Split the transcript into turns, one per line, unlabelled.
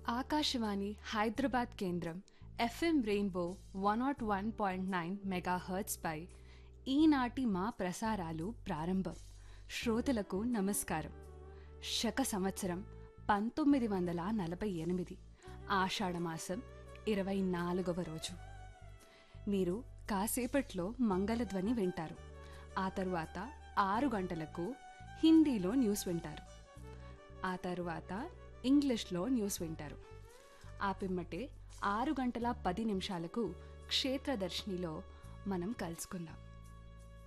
ఆకాశవాణి హైదరాబాద్ కేంద్రం FM rainbow one not one point nine మెగాహర్ట్స్పై ఈనాటి మా ప్రసారాలు ప్రారంభం శ్రోతలకు నమస్కారం శక సంవత్సరం పంతొమ్మిది వందల నలభై ఎనిమిది ఆషాఢమాసం ఇరవై నాలుగవ రోజు మీరు కాసేపట్లో మంగళధ్వని వింటారు ఆ తరువాత ఆరు గంటలకు హిందీలో న్యూస్ వింటారు ఆ తరువాత ఇంగ్లీష్లో న్యూస్ వింటారు ఆ పిమ్మటే ఆరు గంటల పది నిమిషాలకు క్షేత్రదర్శినిలో మనం కలుసుకుందాం